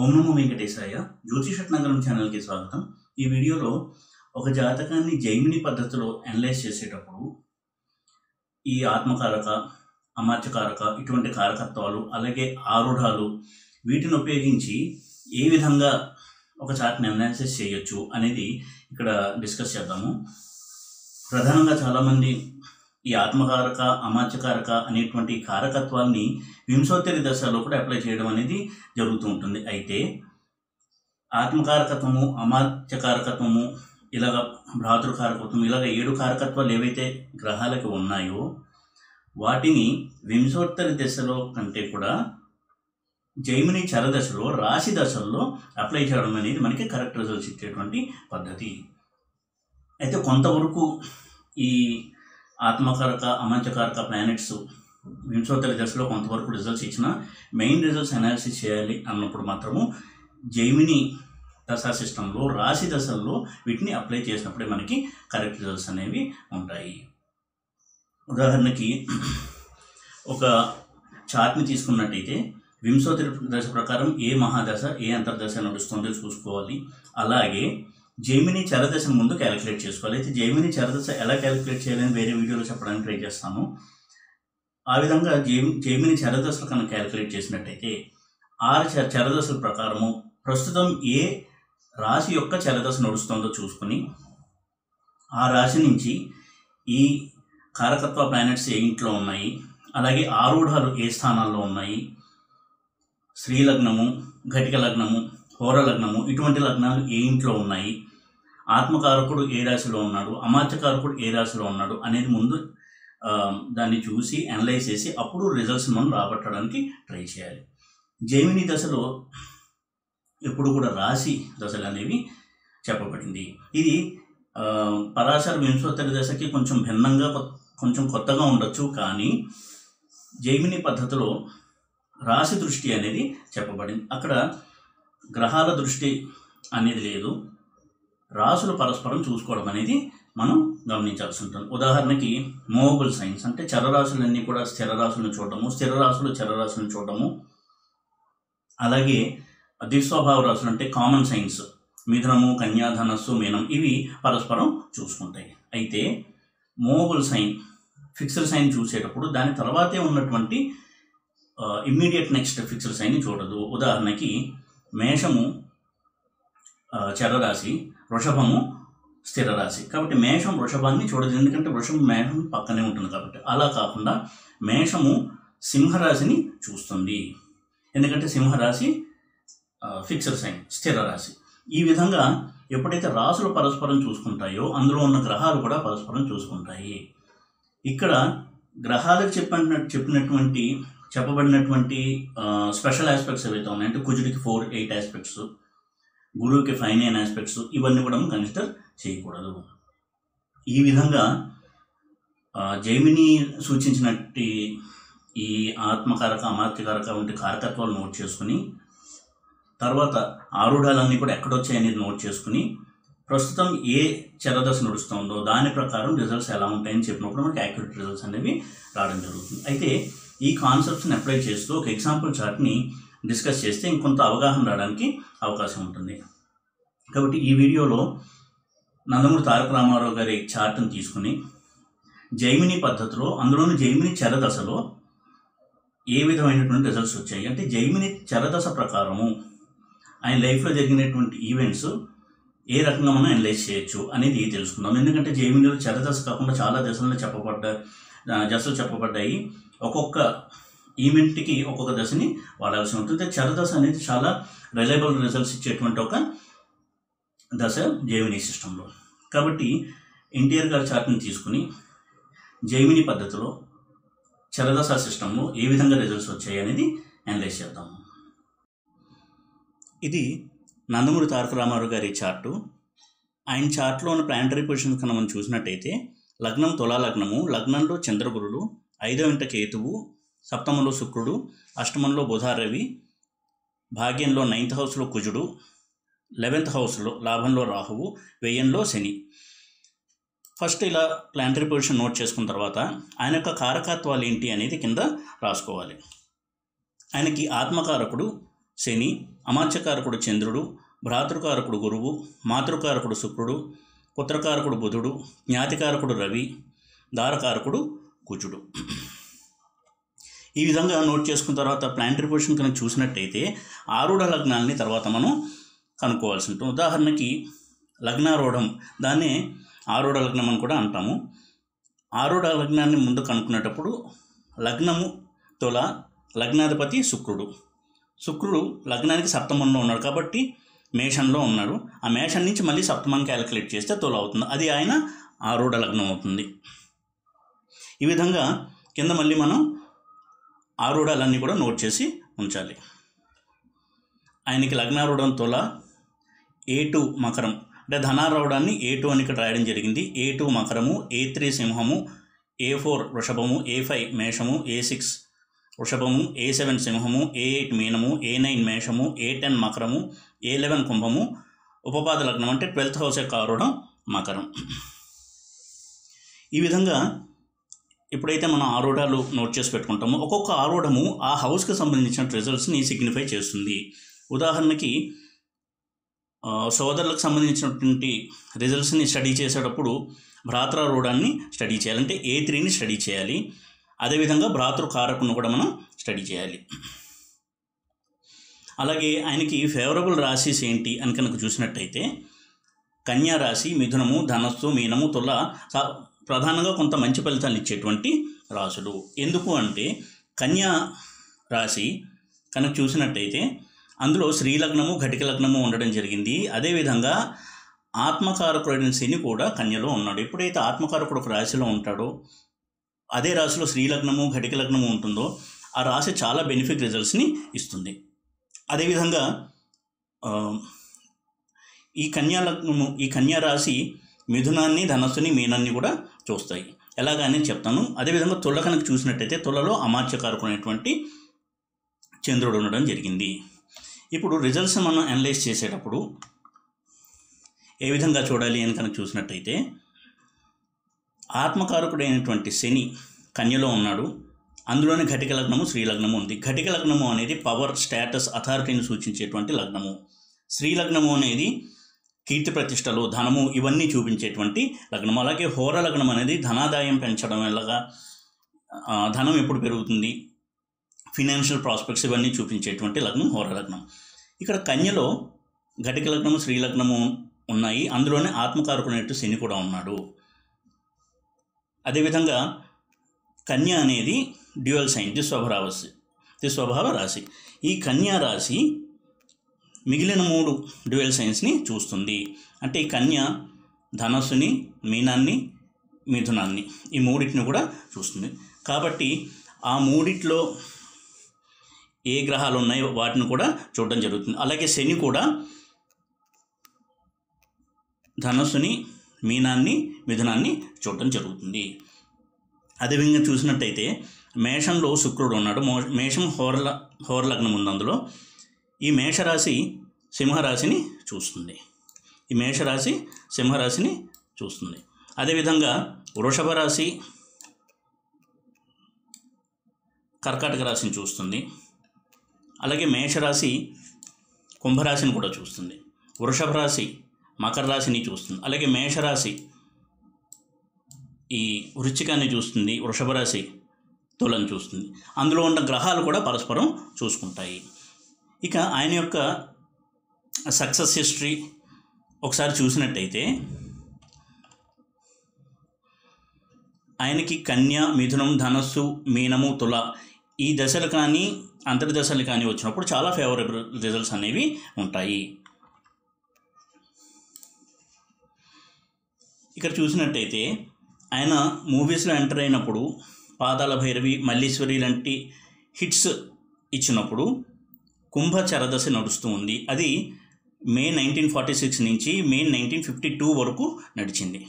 ఓం నమో వెంకటేశాయ జ్యోతిష నగరం ఛానల్కి స్వాగతం ఈ వీడియోలో ఒక జాతకాన్ని జైమిని పద్ధతిలో అనలైజ్ చేసేటప్పుడు ఈ ఆత్మకారక అమాత్యకారక ఇటువంటి కారకత్వాలు అలాగే ఆరుఢాలు వీటిని ఉపయోగించి ఏ విధంగా ఒక చార్ట్ని అనాలిసిస్ చేయొచ్చు అనేది ఇక్కడ డిస్కస్ చేద్దాము ప్రధానంగా చాలామంది ఈ ఆత్మకారక అమాత్యకారక అనేటువంటి కారకత్వాల్ని వింశోత్తరి దశలో కూడా అప్లై చేయడం అనేది జరుగుతూ ఉంటుంది అయితే ఆత్మకారకత్వము అమాత్యకారకత్వము ఇలాగ భ్రాతృకారకత్వం ఇలాగ ఏడు కారకత్వాలు ఏవైతే గ్రహాలకు ఉన్నాయో వాటిని వింశోత్తరి దశలో కంటే కూడా జైమిని చరదశలో రాశి దశల్లో అప్లై చేయడం అనేది మనకి కరెక్ట్ రిజల్ట్స్ ఇచ్చేటువంటి పద్ధతి అయితే కొంతవరకు ఈ ఆత్మకారక అమంచకారక ప్లానెట్స్ వింశోత్తరి దశలో కొంతవరకు రిజల్ట్స్ ఇచ్చిన మెయిన్ రిజల్ట్స్ అనాలిసిస్ చేయాలి అన్నప్పుడు మాత్రము జైమిని దశా సిస్టంలో రాశి దశల్లో వీటిని అప్లై చేసినప్పుడే మనకి కరెక్ట్ రిజల్ట్స్ అనేవి ఉంటాయి ఉదాహరణకి ఒక చార్ట్ని తీసుకున్నట్టయితే వింశోత్తరి దశ ప్రకారం ఏ మహాదశ ఏ అంతర్దశ నడుస్తుందో చూసుకోవాలి అలాగే జైమిని చరదశ ముందు క్యాలిక్యులేట్ చేసుకోవాలి అయితే జైమిని చరదశ ఎలా క్యాలిక్యులేట్ చేయాలని వేరే వీడియోలో చెప్పడానికి ట్రై చేస్తాను ఆ విధంగా జైమి జైమిని చరదశలు కనుక క్యాలిక్యులేట్ చేసినట్టయితే ఆరు చ చరదశల ప్రకారము ప్రస్తుతం ఏ రాశి యొక్క చరదశ నడుస్తుందో చూసుకుని ఆ రాశి నుంచి ఈ కారకత్వ ప్లానెట్స్ ఏ ఇంట్లో ఉన్నాయి అలాగే ఆరూఢాలు ఏ స్థానాల్లో ఉన్నాయి స్త్రీ లగ్నము ఘటిక లగ్నము హోర లగ్నము ఇటువంటి లగ్నాలు ఏ ఇంట్లో ఉన్నాయి ఆత్మకారకుడు ఏ రాశిలో ఉన్నాడు అమాత్యకారకుడు ఏ రాశిలో ఉన్నాడు అనేది ముందు ఆ, దాన్ని చూసి అనలైజ్ చేసి అప్పుడు రిజల్ట్స్ మనం రాబట్టడానికి ట్రై చేయాలి జైమిని దశలో ఎప్పుడు కూడా రాశి దశలు అనేవి చెప్పబడింది ఇది ఆ, పరాశర వింశోత్తరి దశకి కొంచెం భిన్నంగా కొ- కొంచెం కొత్తగా ఉండొచ్చు కానీ జైమిని పద్ధతిలో రాశి దృష్టి అనేది చెప్పబడింది అక్కడ గ్రహాల దృష్టి అనేది లేదు రాసులు పరస్పరం చూసుకోవడం అనేది మనం గమనించాల్సి ఉంటుంది ఉదాహరణకి మూవబుల్ సైన్స్ అంటే చరరాశులన్నీ కూడా స్థిర రాశులను చూడటము స్థిర రాశులు చరరాశులను చూడటము అలాగే ద్విస్వభావ రాశులు అంటే కామన్ సైన్స్ మిథునము కన్యా ధనస్సు మీనం ఇవి పరస్పరం చూసుకుంటాయి అయితే మూవబుల్ సైన్ ఫిక్స్డ్ సైన్ చూసేటప్పుడు దాని తర్వాతే ఉన్నటువంటి ఇమ్మీడియట్ నెక్స్ట్ ఫిక్స్డ్ సైన్ చూడదు ఉదాహరణకి మేషము ఆ, చరరాశి వృషభము స్థిర రాశి కాబట్టి మేషం వృషభాన్ని చూడదు ఎందుకంటే వృషభం మేషం పక్కనే ఉంటుంది కాబట్టి అలా కాకుండా మేషము సింహరాశిని చూస్తుంది ఎందుకంటే సింహరాశి ఫిక్స్డ్ సైన్ స్థిర రాశి ఈ విధంగా ఎప్పుడైతే రాసులు పరస్పరం చూసుకుంటాయో అందులో ఉన్న గ్రహాలు కూడా పరస్పరం చూసుకుంటాయి ఇక్కడ గ్రహాలకు చెప్పిన చెప్పినటువంటి చెప్పబడినటువంటి స్పెషల్ ఆస్పెక్ట్స్ ఏవైతే ఉన్నాయో అంటే కుజుడికి ఫోర్ ఎయిట్ ఆస్పెక్ట్స్ గురువుకి ఫైవ్ నైన్ ఆస్పెక్ట్స్ ఇవన్నీ కూడా కన్సిడర్ చేయకూడదు ఈ విధంగా ఆ, జైమిని సూచించినట్టు ఈ ఆత్మకారక అమాత్యకారక వంటి కారకత్వాలు నోట్ చేసుకుని తర్వాత ఆరుఢాలన్నీ కూడా ఎక్కడొచ్చాయనేది నోట్ చేసుకుని ప్రస్తుతం ఏ చరదశ నడుస్తుందో దాని ప్రకారం రిజల్ట్స్ ఎలా ఉంటాయని చెప్పినప్పుడు మనకి యాక్యురేట్ రిజల్ట్స్ అనేవి రావడం జరుగుతుంది అయితే ఈ కాన్సెప్ట్స్ని అప్లై చేస్తూ ఒక ఎగ్జాంపుల్ చార్ట్ని డిస్కస్ చేస్తే ఇంకొంత అవగాహన రావడానికి అవకాశం ఉంటుంది కాబట్టి ఈ వీడియోలో నందమూరి తారక రామారావు గారి చార్ట్ని తీసుకుని జైమిని పద్ధతిలో అందులోని జైమిని చరదశలో ఏ విధమైనటువంటి రిజల్ట్స్ వచ్చాయి అంటే జైమిని చరదశ ప్రకారము ఆయన లైఫ్లో జరిగినటువంటి ఈవెంట్స్ ఏ రకంగా మనం అనలైజ్ చేయొచ్చు అనేది తెలుసుకుందాం ఎందుకంటే జైమినిలో చరదశ కాకుండా చాలా దశల్లో చెప్పబడ్డ ఆ, దశలు చెప్పబడ్డాయి ఒక్కొక్క ఈవెంట్కి ఒక్కొక్క దశని వాడాల్సి ఉంటుంది చరదశ అనేది చాలా రిలయబుల్ రిజల్ట్స్ ఇచ్చేటువంటి ఒక దశ జైమిని సిస్టంలో కాబట్టి ఎన్టీఆర్ గారి చార్ట్ని తీసుకుని జైమిని పద్ధతిలో చరదశ సిస్టంలో ఏ విధంగా రిజల్ట్స్ వచ్చాయి అనేది అనలైజ్ చేద్దాము ఇది నందమూరి తారక రామారావు గారి చార్టు ఆయన చార్ట్లో ఉన్న ప్లానటరీ పొజిషన్స్ కన్నా మనం చూసినట్టయితే లగ్నం తులా లగ్నము లగ్నంలో చంద్రగురుడు ఐదో ఇంట కేతువు సప్తమంలో శుక్రుడు అష్టమంలో బుధ రవి భాగ్యంలో నైన్త్ హౌస్లో కుజుడు లెవెన్త్ హౌస్లో లాభంలో రాహువు వ్యయంలో శని ఫస్ట్ ఇలా ప్లానటరీ పొజిషన్ నోట్ చేసుకున్న తర్వాత ఆయన యొక్క కారకత్వాలు ఏంటి అనేది కింద రాసుకోవాలి ఆయనకి ఆత్మకారకుడు శని అమాత్యకారకుడు చంద్రుడు భ్రాతృకారకుడు గురువు మాతృకారకుడు శుక్రుడు పుత్రకారకుడు బుధుడు జ్ఞాతికారకుడు రవి దారకారకుడు కుజుడు ఈ విధంగా నోట్ చేసుకున్న తర్వాత ప్లాంటరీ పొజిషన్ కనుక చూసినట్టయితే ఆరుఢ లగ్నాలని తర్వాత మనం కనుక్కోవాల్సి ఉంటుంది ఉదాహరణకి లగ్నారూఢం దాన్నే ఆరుఢ లగ్నం అని కూడా అంటాము ఆరుఢ లగ్నాన్ని ముందు కనుక్కునేటప్పుడు లగ్నము తొల లగ్నాధిపతి శుక్రుడు శుక్రుడు లగ్నానికి సప్తమంలో ఉన్నాడు కాబట్టి మేషంలో ఉన్నాడు ఆ మేషం నుంచి మళ్ళీ సప్తమం క్యాలిక్యులేట్ చేస్తే తొల అవుతుంది అది ఆయన ఆరుఢ లగ్నం అవుతుంది ఈ విధంగా కింద మళ్ళీ మనం ఆరుడాలన్నీ కూడా నోట్ చేసి ఉంచాలి ఆయనకి లగ్నారూఢం తొల ఏ టూ మకరం అంటే ధనారూఢాన్ని ఏ టూ అని ఇక్కడ రాయడం జరిగింది ఏ టూ మకరము ఏ త్రీ సింహము ఏ ఫోర్ వృషభము ఏ ఫైవ్ మేషము ఏ సిక్స్ వృషభము ఏ సెవెన్ సింహము ఏ ఎయిట్ మీనము ఏ నైన్ మేషము ఏ టెన్ మకరము ఏ లెవెన్ కుంభము ఉపపాద లగ్నం అంటే ట్వెల్త్ హౌస్ యొక్క ఆరుఢం మకరం ఈ విధంగా ఎప్పుడైతే మనం ఆరోడాలు నోట్ చేసి పెట్టుకుంటామో ఒక్కొక్క ఆరోడము ఆ హౌస్కి సంబంధించిన రిజల్ట్స్ని సిగ్నిఫై చేస్తుంది ఉదాహరణకి ఆ, సోదరులకు సంబంధించినటువంటి రిజల్ట్స్ని స్టడీ చేసేటప్పుడు భ్రాతృరూఢాన్ని స్టడీ చేయాలి అంటే ఏ త్రీని స్టడీ చేయాలి అదేవిధంగా భ్రాతృకారకును కూడా మనం స్టడీ చేయాలి అలాగే ఆయనకి ఫేవరబుల్ రాశిస్ ఏంటి అని కనుక చూసినట్టయితే కన్యా రాశి మిథునము ధనస్సు మీనము తుల స- ప్రధానంగా కొంత మంచి ఫలితాలు ఇచ్చేటువంటి రాశులు ఎందుకు అంటే కన్యా రాశి కనుక చూసినట్టయితే అందులో శ్రీలగ్నము ఘటిక లగ్నము ఉండడం జరిగింది అదేవిధంగా ఆత్మకారకుడైన శని కూడా కన్యలో ఉన్నాడు ఎప్పుడైతే ఆత్మకారకుడు ఒక రాశిలో ఉంటాడో అదే రాశిలో శ్రీలగ్నము ఘటిక లగ్నము ఉంటుందో ఆ రాశి చాలా బెనిఫిట్ రిజల్ట్స్ని ఇస్తుంది అదేవిధంగా ఆ, ఈ కన్యా లగ్నము ఈ కన్యా రాశి మిథునాన్ని ధనస్సుని మీనాన్ని కూడా చూస్తాయి ఎలాగని చెప్తాను అదేవిధంగా తుల కనుక చూసినట్టయితే తులలో అమాత్యకారకునేటువంటి చంద్రుడు ఉండడం జరిగింది ఇప్పుడు రిజల్ట్స్ మనం అనలైజ్ చేసేటప్పుడు ఏ విధంగా చూడాలి అని కనుక చూసినట్టయితే ఆత్మకారకుడైనటువంటి శని కన్యలో ఉన్నాడు అందులోని ఘటిక లగ్నము శ్రీలగ్నము ఉంది ఘటిక లగ్నము అనేది పవర్ స్టేటస్ అథారిటీని సూచించేటువంటి లగ్నము శ్రీలగ్నము అనేది కీర్తి ప్రతిష్టలు ధనము ఇవన్నీ చూపించేటువంటి లగ్నం అలాగే హోర లగ్నం అనేది ధనాదాయం పెంచడం ఎలాగా ఆ, ధనం ఎప్పుడు పెరుగుతుంది ఫినాన్షియల్ ప్రాస్పెక్ట్స్ ఇవన్నీ చూపించేటువంటి లగ్నం హోర లగ్నం ఇక్కడ కన్యలో ఘటిక లగ్నము శ్రీలగ్నము ఉన్నాయి అందులోనే ఆత్మకారకునట్టు శని కూడా ఉన్నాడు అదేవిధంగా కన్య అనేది డ్యూయల్ సైన్ దిస్వభావ రాశి దిస్వభావ రాశి ఈ కన్యా రాశి మిగిలిన మూడు డ్యూయల్ సైన్స్ని చూస్తుంది అంటే ఈ కన్య ధనస్సుని మీనాన్ని మిథునాన్ని ఈ మూడింటిని కూడా చూస్తుంది కాబట్టి ఆ మూడిట్లో ఏ గ్రహాలు ఉన్నాయో వాటిని కూడా చూడడం జరుగుతుంది అలాగే శని కూడా ధనస్సుని మీనాన్ని మిథునాన్ని చూడడం జరుగుతుంది అదేవిధంగా చూసినట్టయితే మేషంలో శుక్రుడు ఉన్నాడు మో మేషం హోర్ల హోర్లగ్నం ఉంది అందులో ఈ మేషరాశి సింహరాశిని చూస్తుంది ఈ మేషరాశి సింహరాశిని చూస్తుంది అదేవిధంగా వృషభ రాశి కర్కాటక రాశిని చూస్తుంది అలాగే మేషరాశి కుంభరాశిని కూడా చూస్తుంది వృషభ రాశి మకర రాశిని చూస్తుంది అలాగే మేషరాశి ఈ వృశ్చికాన్ని చూస్తుంది వృషభ రాశి తులను చూస్తుంది అందులో ఉన్న గ్రహాలు కూడా పరస్పరం చూసుకుంటాయి ఇక ఆయన యొక్క సక్సెస్ హిస్టరీ ఒకసారి చూసినట్టయితే ఆయనకి కన్య మిథునం ధనస్సు మీనము తుల ఈ దశలు కానీ అంతర్దశలు కానీ వచ్చినప్పుడు చాలా ఫేవరబుల్ రిజల్ట్స్ అనేవి ఉంటాయి ఇక్కడ చూసినట్టయితే ఆయన మూవీస్లో ఎంటర్ అయినప్పుడు పాతాల భైరవి మల్లీశ్వరి లాంటి హిట్స్ ఇచ్చినప్పుడు కుంభ చరదశ నడుస్తూ ఉంది అది మే నైన్టీన్ ఫార్టీ సిక్స్ నుంచి మే నైన్టీన్ ఫిఫ్టీ టూ వరకు నడిచింది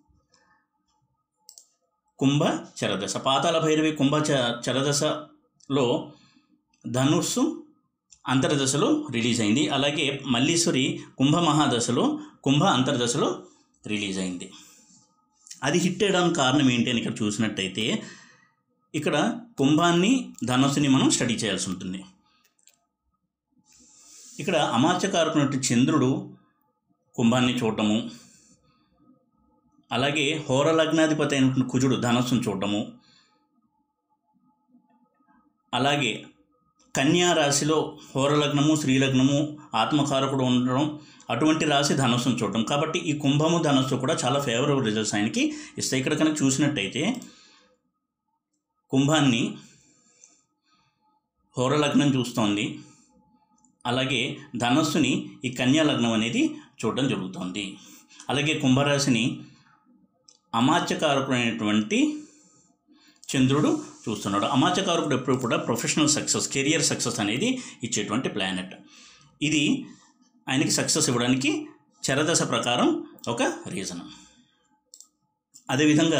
కుంభ చరదశ పాతాల భైరవి కుంభ చ చరదశలో ధనుస్సు అంతర్దశలో రిలీజ్ అయింది అలాగే మల్లీశ్వరి కుంభ మహాదశలో కుంభ అంతర్దశలో రిలీజ్ అయింది అది హిట్ అయ్యడానికి కారణం ఏంటి అని ఇక్కడ చూసినట్టయితే ఇక్కడ కుంభాన్ని ధనుస్సుని మనం స్టడీ చేయాల్సి ఉంటుంది ఇక్కడ అమాత్యకారకునటువంటి చంద్రుడు కుంభాన్ని చూడటము అలాగే హోర లగ్నాధిపతి అయినటువంటి కుజుడు ధనస్సును చూడటము అలాగే కన్యా రాశిలో హోరలగ్నము స్త్రీలగ్నము ఆత్మకారకుడు ఉండడం అటువంటి రాశి ధనస్సును చూడడం కాబట్టి ఈ కుంభము ధనస్సు కూడా చాలా ఫేవరబుల్ రిజల్ట్స్ ఆయనకి ఇస్తాయి ఇక్కడ కనుక చూసినట్టయితే కుంభాన్ని హోరలగ్నం చూస్తోంది అలాగే ధనస్సుని ఈ కన్యా లగ్నం అనేది చూడడం జరుగుతోంది అలాగే కుంభరాశిని అమాత్యకారకుడైనటువంటి చంద్రుడు చూస్తున్నాడు అమాత్యకారకుడు ఎప్పుడు కూడా ప్రొఫెషనల్ సక్సెస్ కెరియర్ సక్సెస్ అనేది ఇచ్చేటువంటి ప్లానెట్ ఇది ఆయనకి సక్సెస్ ఇవ్వడానికి చరదశ ప్రకారం ఒక రీజన్ అదేవిధంగా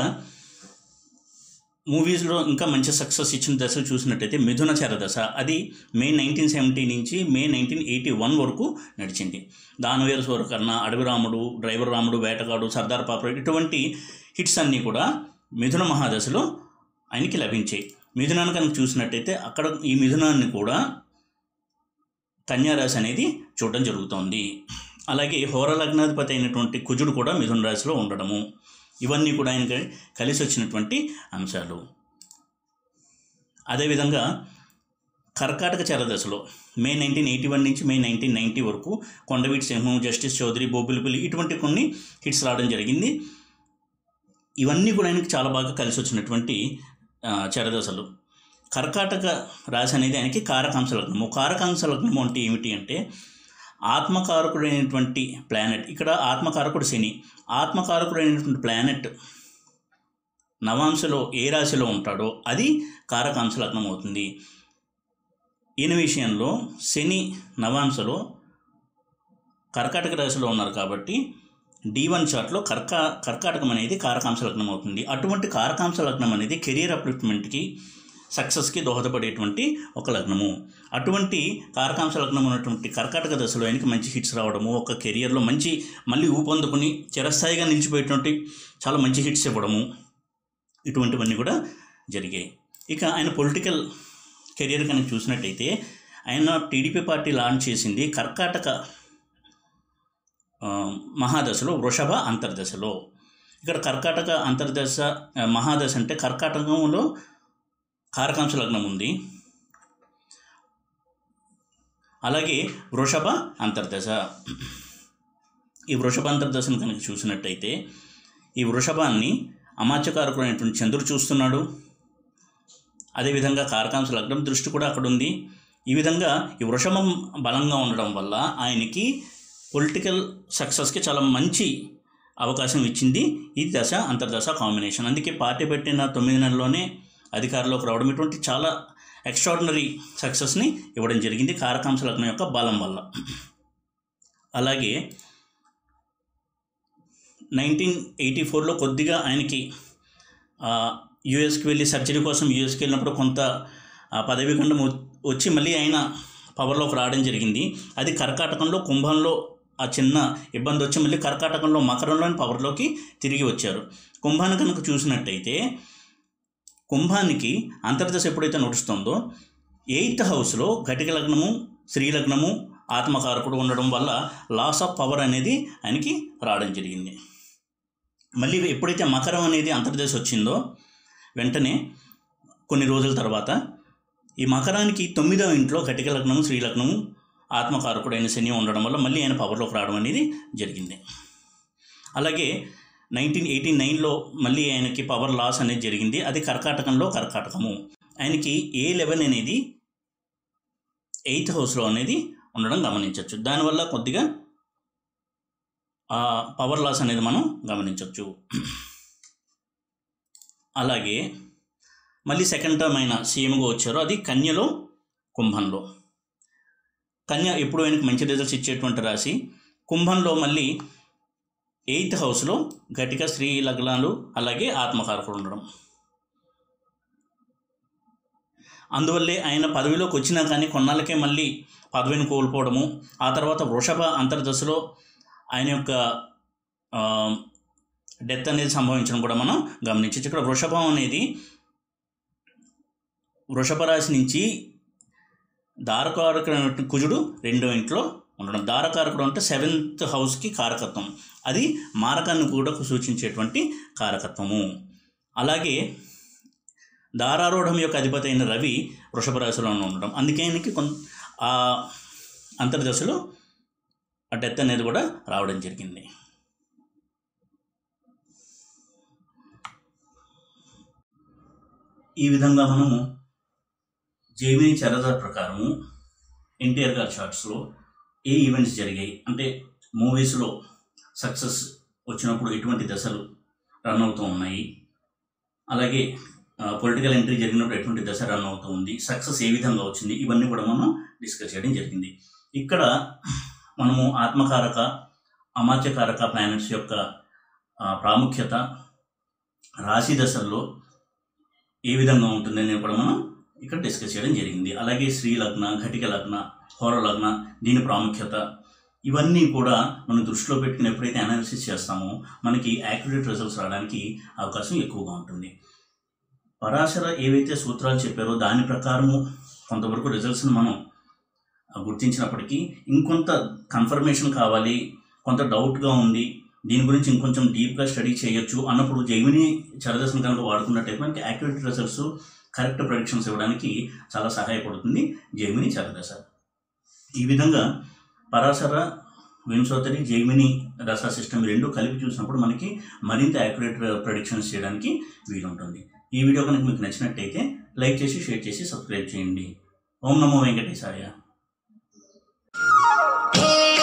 మూవీస్లో ఇంకా మంచి సక్సెస్ ఇచ్చిన దశలు చూసినట్టయితే మిథున చరదశ అది మే నైన్టీన్ సెవెంటీ నుంచి మే నైన్టీన్ ఎయిటీ వన్ వరకు నడిచింది దానవేల సూరకర్ణ అడవి రాముడు డ్రైవర్ రాముడు వేటగాడు సర్దార్ పాపర ఇటువంటి హిట్స్ అన్నీ కూడా మిథున మహాదశలో ఆయనకి లభించాయి మిథునాన్ని కనుక చూసినట్టయితే అక్కడ ఈ మిథునాన్ని కూడా కన్యారాశి అనేది చూడడం జరుగుతోంది అలాగే హోర లగ్నాధిపతి అయినటువంటి కుజుడు కూడా మిథున రాశిలో ఉండడము ఇవన్నీ కూడా ఆయనకి కలిసి వచ్చినటువంటి అంశాలు అదేవిధంగా కర్కాటక చరదశలో మే నైన్టీన్ ఎయిటీ వన్ నుంచి మే నైన్టీన్ నైంటీ వరకు కొండవీటి సింహం జస్టిస్ చౌదరి బొబ్బిలిపల్లి ఇటువంటి కొన్ని హిట్స్ రావడం జరిగింది ఇవన్నీ కూడా ఆయనకి చాలా బాగా కలిసి వచ్చినటువంటి ఆ, చరదశలు కర్కాటక రాశి అనేది ఆయనకి కారకాంశ లగ్నము కారకాంశ లగ్నము అంటే ఏమిటి అంటే ఆత్మకారకుడైనటువంటి ప్లానెట్ ఇక్కడ ఆత్మకారకుడు శని ఆత్మకారకుడైనటువంటి ప్లానెట్ నవాంశలో ఏ రాశిలో ఉంటాడో అది కారకాంశ లగ్నం అవుతుంది ఈయన విషయంలో శని నవాంశలో కర్కాటక రాశిలో ఉన్నారు కాబట్టి డి వన్ చార్ట్లో కర్కా కర్కాటకం అనేది కారకాంశ లగ్నం అవుతుంది అటువంటి కారకాంశ లగ్నం అనేది కెరియర్ అప్లిఫ్ట్మెంట్కి సక్సెస్కి దోహదపడేటువంటి ఒక లగ్నము అటువంటి కారకాంశ లగ్నం ఉన్నటువంటి కర్కాటక దశలో ఆయనకి మంచి హిట్స్ రావడము ఒక కెరియర్లో మంచి మళ్ళీ ఊపందుకుని చిరస్థాయిగా నిలిచిపోయేటువంటి చాలా మంచి హిట్స్ ఇవ్వడము ఇటువంటివన్నీ కూడా జరిగాయి ఇక ఆయన పొలిటికల్ కెరియర్ కనుక చూసినట్టయితే ఆయన టీడీపీ పార్టీ లాంచ్ చేసింది కర్కాటక ఆ, మహాదశలో వృషభ అంతర్దశలో ఇక్కడ కర్కాటక అంతర్దశ ఆ, మహాదశ అంటే కర్కాటకంలో కారకాంశ లగ్నం ఉంది అలాగే వృషభ అంతర్దశ ఈ వృషభ అంతర్దశను కనుక చూసినట్టయితే ఈ వృషభాన్ని అమాత్యకారకుడైనటువంటి చంద్రుడు చూస్తున్నాడు అదేవిధంగా కారకాంశ లగ్నం దృష్టి కూడా అక్కడ ఉంది ఈ విధంగా ఈ వృషభం బలంగా ఉండడం వల్ల ఆయనకి పొలిటికల్ సక్సెస్కి చాలా మంచి అవకాశం ఇచ్చింది ఈ దశ అంతర్దశ కాంబినేషన్ అందుకే పార్టీ పెట్టిన తొమ్మిది నెలల్లోనే అధికారంలోకి రావడం ఇటువంటి చాలా ఎక్స్ట్రాడినరీ సక్సెస్ని ఇవ్వడం జరిగింది కారకాంశ లగ్నం యొక్క బలం వల్ల అలాగే నైన్టీన్ ఎయిటీ ఫోర్లో కొద్దిగా ఆయనకి యుఎస్కి వెళ్ళి సర్జరీ కోసం యుఎస్కి వెళ్ళినప్పుడు కొంత ఆ, పదవీ ఖండం వ- వచ్చి మళ్ళీ ఆయన పవర్లోకి రావడం జరిగింది అది కర్కాటకంలో కుంభంలో ఆ చిన్న ఇబ్బంది వచ్చి మళ్ళీ కర్కాటకంలో మకరంలోని పవర్లోకి తిరిగి వచ్చారు కుంభాన్ని కనుక చూసినట్టయితే కుంభానికి అంతర్దశ ఎప్పుడైతే నడుస్తుందో ఎయిత్ హౌస్లో ఘటిక లగ్నము స్త్రీ లగ్నము ఆత్మకారకుడు ఉండడం వల్ల లాస్ ఆఫ్ పవర్ అనేది ఆయనకి రావడం జరిగింది మళ్ళీ ఎప్పుడైతే మకరం అనేది అంతర్దశ వచ్చిందో వెంటనే కొన్ని రోజుల తర్వాత ఈ మకరానికి తొమ్మిదవ ఇంట్లో ఘటిక లగ్నము స్త్రీ లగ్నము ఆత్మకారకుడైన శని ఉండడం వల్ల మళ్ళీ ఆయన పవర్లోకి రావడం అనేది జరిగింది అలాగే నైన్టీన్ ఎయిటీ నైన్లో మళ్ళీ ఆయనకి పవర్ లాస్ అనేది జరిగింది అది కర్కాటకంలో కర్కాటకము ఆయనకి ఏ లెవెన్ అనేది ఎయిత్ హౌస్లో అనేది ఉండడం గమనించవచ్చు దానివల్ల కొద్దిగా ఆ పవర్ లాస్ అనేది మనం గమనించవచ్చు అలాగే మళ్ళీ సెకండ్ టర్మ్ అయిన సీఎంగా వచ్చారో అది కన్యలో కుంభంలో కన్య ఎప్పుడు ఆయనకు మంచి రిజల్ట్స్ ఇచ్చేటువంటి రాశి కుంభంలో మళ్ళీ ఎయిత్ హౌస్లో ఘటిక స్త్రీ లగ్నాలు అలాగే ఆత్మకారకుడు ఉండడం అందువల్లే ఆయన పదవిలోకి వచ్చినా కానీ కొన్నాళ్ళకే మళ్ళీ పదవిని కోల్పోవడము ఆ తర్వాత వృషభ అంతర్దశలో ఆయన యొక్క ఆ, డెత్ అనేది సంభవించడం కూడా మనం గమనించవచ్చు ఇక్కడ వృషభం అనేది వృషభ రాశి నుంచి దారకారకుడు కుజుడు రెండో ఇంట్లో ఉండడం దారకారకుడు అంటే సెవెంత్ హౌస్కి కారకత్వం అది మారకాన్ని కూడా సూచించేటువంటి కారకత్వము అలాగే దారారూఢం యొక్క అధిపతి అయిన రవి వృషభ రాశిలో ఉండడం అందుకే ఆయనకి కొంత ఆ అంతర్దశలో ఆ డెత్ అనేది కూడా రావడం జరిగింది ఈ విధంగా మనము జైమిని చరద ప్రకారము ఎన్టీఆర్ గారి షార్ట్స్లో ఏ ఈవెంట్స్ జరిగాయి అంటే మూవీస్లో సక్సెస్ వచ్చినప్పుడు ఎటువంటి దశలు రన్ అవుతూ ఉన్నాయి అలాగే పొలిటికల్ ఎంట్రీ జరిగినప్పుడు ఎటువంటి దశ రన్ అవుతూ ఉంది సక్సెస్ ఏ విధంగా వచ్చింది ఇవన్నీ కూడా మనం డిస్కస్ చేయడం జరిగింది ఇక్కడ మనము ఆత్మకారక అమాత్యకారక ప్లానెట్స్ యొక్క ఆ, ప్రాముఖ్యత రాశి దశల్లో ఏ విధంగా ఉంటుందని కూడా మనం ఇక్కడ డిస్కస్ చేయడం జరిగింది అలాగే శ్రీ లగ్న ఘటిక లగ్న హోర లగ్న దీని ప్రాముఖ్యత ఇవన్నీ కూడా మనం దృష్టిలో పెట్టుకుని ఎప్పుడైతే అనాలిసిస్ చేస్తామో మనకి యాక్యురేట్ రిజల్ట్స్ రావడానికి అవకాశం ఎక్కువగా ఉంటుంది పరాశర ఏవైతే సూత్రాలు చెప్పారో దాని ప్రకారము కొంతవరకు రిజల్ట్స్ని మనం ఆ, గుర్తించినప్పటికీ ఇంకొంత కన్ఫర్మేషన్ కావాలి కొంత డౌట్గా ఉంది దీని గురించి ఇంకొంచెం డీప్గా స్టడీ చేయొచ్చు అన్నప్పుడు జైమిని చరదర్శనం కనుక వాడుకున్నట్టయితే మనకి యాక్యురేట్ రిజల్ట్స్ కరెక్ట్ ప్రొడిక్షన్స్ ఇవ్వడానికి చాలా సహాయపడుతుంది జైమిని చరదశ ఈ విధంగా పరాశర వింశోత్తరి జైమిని రస సిస్టమ్ రెండు కలిపి చూసినప్పుడు మనకి మరింత యాక్యురేట్ ప్రొడిక్షన్స్ చేయడానికి వీలుంటుంది ఈ వీడియో కనుక మీకు నచ్చినట్టయితే లైక్ చేసి షేర్ చేసి సబ్స్క్రైబ్ చేయండి ఓం నమో వెంకటేశాయ Hey